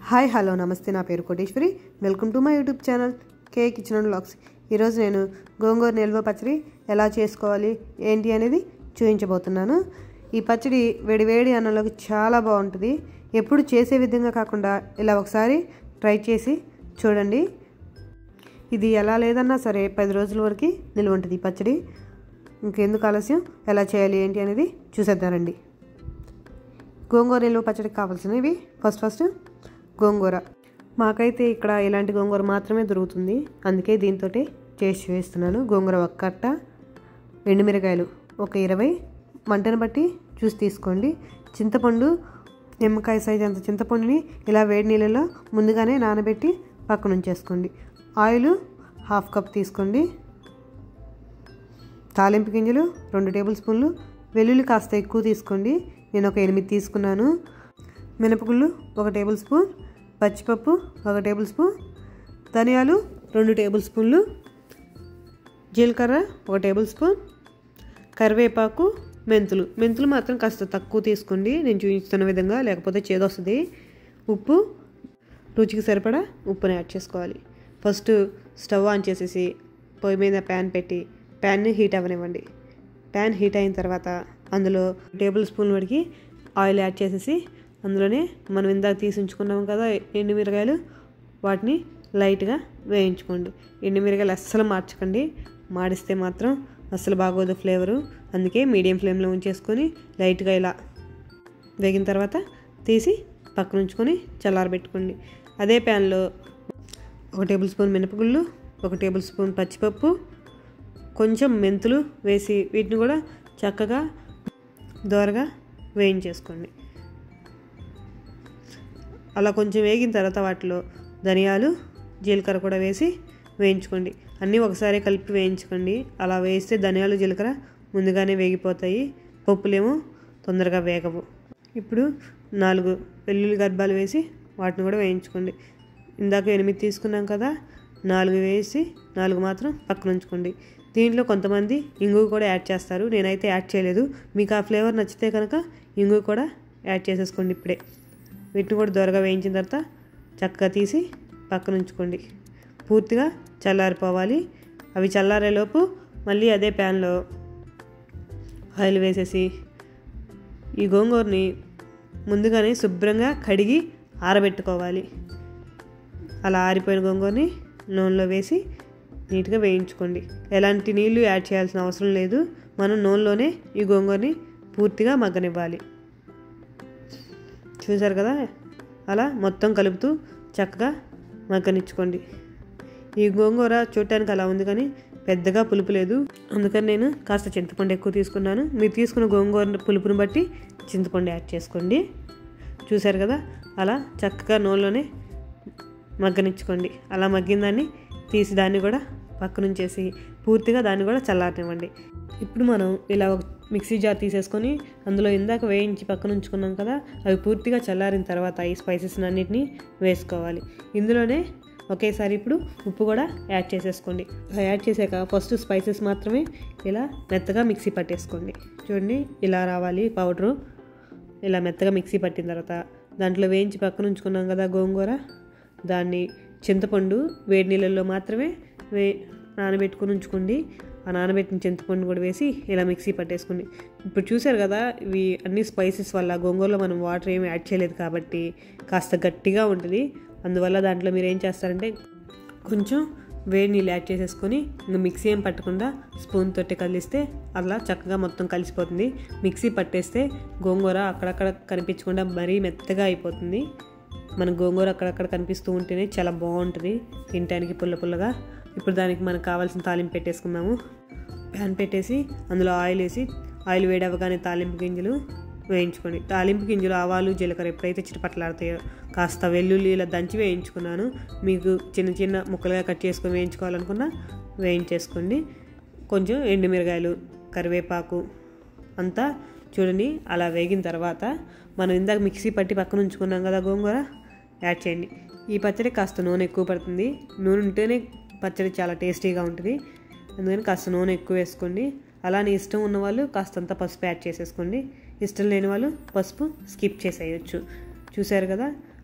hi hello namaste నా పేరు Koteswari welcome to my YouTube channel K kitchen and blogs ఈరోజు నేను గోంగూర నిల్వ పచ్చడి ఎలా చేసుకోవాలి ఏంటి అనేది చూపించబోతున్నాను ఈ పచ్చడి వేడి వేడి అన్నంలోకి చాలా బాగుంటుంది ఎప్పుడు చేసే విధంగా కాకుండా ఇలా ఒకసారి ట్రై చేసి చూడండి ఇది ఎలా లేదన్నా సరే పది రోజుల వరకు నిల్వ ఉంటుంది ఈ పచ్చడి ఇంకెందుకు ఆలస్యం ఎలా చేయాలి ఏంటి అనేది చూసేద్దారండి గోంగూర నిల్వ పచ్చడికి కావాల్సినవి ఫస్ట్ ఫస్ట్ గోంగూర మాకైతే ఇక్కడ ఇలాంటి గోంగూర మాత్రమే దొరుకుతుంది అందుకే దీంతో చేసి వేస్తున్నాను గోంగూర ఒక కట్ట ఎండుమిరకాయలు ఒక ఇరవై మంటను బట్టి చూసి తీసుకోండి చింతపండు నిమ్మకాయ సైజ్ అంత చింతపండుని ఇలా వేడి నీళ్ళలో ముందుగానే నానబెట్టి పక్కన ఉంచేసుకోండి ఆయిల్ హాఫ్ కప్ తీసుకోండి తాలింపు గింజలు రెండు టేబుల్ స్పూన్లు వెల్లుల్లి కాస్త ఎక్కువ తీసుకోండి నేను ఒక ఎనిమిది తీసుకున్నాను మినపగుళ్ళు ఒక టేబుల్ స్పూన్ పచ్చిపప్పు ఒక టేబుల్ స్పూన్ ధనియాలు రెండు టేబుల్ స్పూన్లు జీలకర్ర ఒక టేబుల్ స్పూన్ కరివేపాకు మెంతులు మెంతులు మాత్రం కాస్త తక్కువ తీసుకోండి నేను చూపిస్తున్న విధంగా లేకపోతే చేదొస్తుంది ఉప్పు రుచికి సరిపడా ఉప్పుని యాడ్ చేసుకోవాలి ఫస్ట్ స్టవ్ ఆన్ చేసేసి పొయ్యి మీద ప్యాన్ పెట్టి ప్యాన్ని హీట్ అవ్వనివ్వండి ప్యాన్ హీట్ అయిన తర్వాత అందులో టేబుల్ స్పూన్ వరకు ఆయిల్ యాడ్ చేసేసి అందులోనే మనం ఇందాక తీసి ఉంచుకున్నాం కదా ఎండుమిరకాయలు వాటిని లైట్గా వేయించుకోండి ఎండుమిరకాయలు అస్సలు మార్చకండి మాడిస్తే మాత్రం అస్సలు బాగోదు ఫ్లేవరు అందుకే మీడియం ఫ్లేమ్లో ఉంచేసుకొని లైట్గా ఇలా వేగిన తర్వాత తీసి పక్కన ఉంచుకొని చల్లారబెట్టుకోండి అదే ప్యాన్లో ఒక టేబుల్ స్పూన్ మినపగుళ్ళు ఒక టేబుల్ స్పూన్ పచ్చిపప్పు కొంచెం మెంతులు వేసి వీటిని కూడా చక్కగా దోరగా వేయించేసుకోండి అలా కొంచెం వేగిన తర్వాత వాటిలో ధనియాలు జీలకర్ర కూడా వేసి వేయించుకోండి అన్నీ ఒకసారి కలిపి వేయించుకోండి అలా వేస్తే ధనియాలు జీలకర్ర ముందుగానే వేగిపోతాయి పప్పులేమో తొందరగా వేగవు ఇప్పుడు నాలుగు వెల్లుల్లి గర్భాలు వేసి వాటిని కూడా వేయించుకోండి ఇందాక ఎనిమిది తీసుకున్నాం కదా నాలుగు వేసి నాలుగు మాత్రం పక్కన ఉంచుకోండి దీంట్లో కొంతమంది ఇంగు కూడా యాడ్ చేస్తారు నేనైతే యాడ్ చేయలేదు మీకు ఆ ఫ్లేవర్ నచ్చితే కనుక ఇంగు కూడా యాడ్ చేసేసుకోండి ఇప్పుడే వీటిని కూడా దొరగా వేయించిన తర్వాత చక్కగా తీసి పక్కన ఉంచుకోండి పూర్తిగా చల్లారిపోవాలి అవి చల్లారేలోపు మళ్ళీ అదే ప్యాన్లో ఆయిల్ వేసేసి ఈ గోంగూరని ముందుగానే శుభ్రంగా కడిగి ఆరబెట్టుకోవాలి అలా ఆరిపోయిన గోంగూరని నూనెలో వేసి నీట్గా వేయించుకోండి ఎలాంటి నీళ్లు యాడ్ చేయాల్సిన అవసరం లేదు మనం నూనెలోనే ఈ గోంగూరని పూర్తిగా మగ్గనివ్వాలి చూసారు కదా అలా మొత్తం కలుపుతూ చక్కగా మగ్గనిచ్చుకోండి ఈ గోంగూర చూడటానికి అలా ఉంది కానీ పెద్దగా పులుపు లేదు అందుకని నేను కాస్త చింతపండు ఎక్కువ తీసుకున్నాను మీరు తీసుకున్న గోంగూర పులుపుని బట్టి చింతపండు యాడ్ చేసుకోండి చూసారు కదా అలా చక్కగా నూనెలోనే మగ్గనిచ్చుకోండి అలా మగ్గిన దాన్ని తీసి దాన్ని కూడా పక్కనుంచేసి పూర్తిగా దాన్ని కూడా చల్లారనివ్వండి ఇప్పుడు మనం ఇలా ఒక మిక్సీ జార్ తీసేసుకొని అందులో ఇందాక వేయించి పక్కన ఉంచుకున్నాం కదా అవి పూర్తిగా చల్లారిన తర్వాత ఈ స్పైసెస్ అన్నిటిని వేసుకోవాలి ఇందులోనే ఒకేసారి ఇప్పుడు ఉప్పు కూడా యాడ్ చేసేసుకోండి యాడ్ చేసాక ఫస్ట్ స్పైసెస్ మాత్రమే ఇలా మెత్తగా మిక్సీ పట్టేసుకోండి చూడండి ఇలా రావాలి పౌడరు ఇలా మెత్తగా మిక్సీ పట్టిన తర్వాత దాంట్లో వేయించి పక్కన ఉంచుకున్నాం కదా గోంగూర దాన్ని చింతపండు వేడి నీళ్ళల్లో మాత్రమే వే నానబెట్టుకుని ఉంచుకోండి ఆ నానబెట్టిన చింతపండు కూడా వేసి ఇలా మిక్సీ పట్టేసుకోండి ఇప్పుడు చూసారు కదా ఇవి అన్ని స్పైసెస్ వల్ల గోంగూరలో మనం వాటర్ ఏమి యాడ్ చేయలేదు కాబట్టి కాస్త గట్టిగా ఉంటుంది అందువల్ల దాంట్లో మీరు ఏం చేస్తారంటే కొంచెం వేడి నీళ్ళు యాడ్ చేసేసుకొని ఇంకా మిక్సీ ఏం పట్టకుండా స్పూన్ తోటి కలిస్తే అలా చక్కగా మొత్తం కలిసిపోతుంది మిక్సీ పట్టేస్తే గోంగూర అక్కడక్కడ కనిపించకుండా మరీ మెత్తగా అయిపోతుంది మన గోంగూర అక్కడక్కడ కనిపిస్తూ ఉంటేనే చాలా బాగుంటుంది తినడానికి పుల్ల పుల్లగా ఇప్పుడు దానికి మనకు కావాల్సిన తాలింపు పెట్టేసుకుందాము ప్యాన్ పెట్టేసి అందులో ఆయిల్ వేసి ఆయిల్ వేడవగానే తాలింపు గింజలు వేయించుకోండి తాలింపు గింజలు ఆవాలు జీలకర్ర ఎప్పుడైతే చిటపట్లాడతాయో కాస్త వెల్లుల్లి ఇలా దంచి వేయించుకున్నాను మీకు చిన్న చిన్న ముక్కలుగా కట్ చేసుకొని వేయించుకోవాలనుకున్నా వేయించేసుకోండి కొంచెం ఎండుమిరగాయలు కరివేపాకు అంతా చూడండి అలా వేగిన తర్వాత మనం ఇందాక మిక్సీ పట్టి పక్కన ఉంచుకున్నాం కదా గోంగూర యాడ్ చేయండి ఈ పచ్చడి కాస్త నూనె ఎక్కువ పడుతుంది నూనె ఉంటేనే పచ్చడి చాలా టేస్టీగా ఉంటుంది అందుకని కాస్త నూనె ఎక్కువ వేసుకోండి అలానే ఇష్టం ఉన్న వాళ్ళు కాస్తంత పసుపు యాడ్ చేసేసుకోండి ఇష్టం లేని వాళ్ళు పసుపు స్కిప్ చేసేయచ్చు చూసారు కదా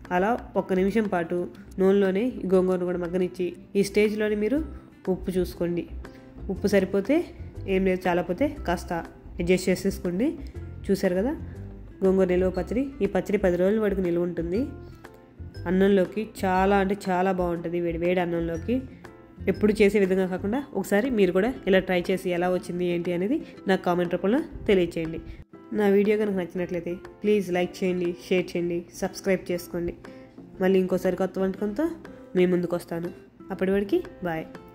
అలా ఒక్క నిమిషం పాటు నూనెలోనే ఈ గోంగూరను కూడా మగ్గనిచ్చి ఈ స్టేజ్లోనే మీరు ఉప్పు చూసుకోండి ఉప్పు సరిపోతే ఏం లేదు చాలపోతే కాస్త అడ్జస్ట్ చేసేసుకోండి చూసారు కదా గోంగూర నిలువ పచ్చడి ఈ పచ్చడి పది రోజుల వరకు నిలువ ఉంటుంది అన్నంలోకి చాలా అంటే చాలా బాగుంటుంది వేడి వేడి అన్నంలోకి ఎప్పుడు చేసే విధంగా కాకుండా ఒకసారి మీరు కూడా ఇలా ట్రై చేసి ఎలా వచ్చింది ఏంటి అనేది నాకు కామెంట్ రూపంలో తెలియచేయండి నా వీడియో కనుక నచ్చినట్లయితే ప్లీజ్ లైక్ చేయండి షేర్ చేయండి సబ్స్క్రైబ్ చేసుకోండి మళ్ళీ ఇంకోసారి కొత్త వంటకంతో మీ ముందుకు వస్తాను అప్పటి వరకు బాయ్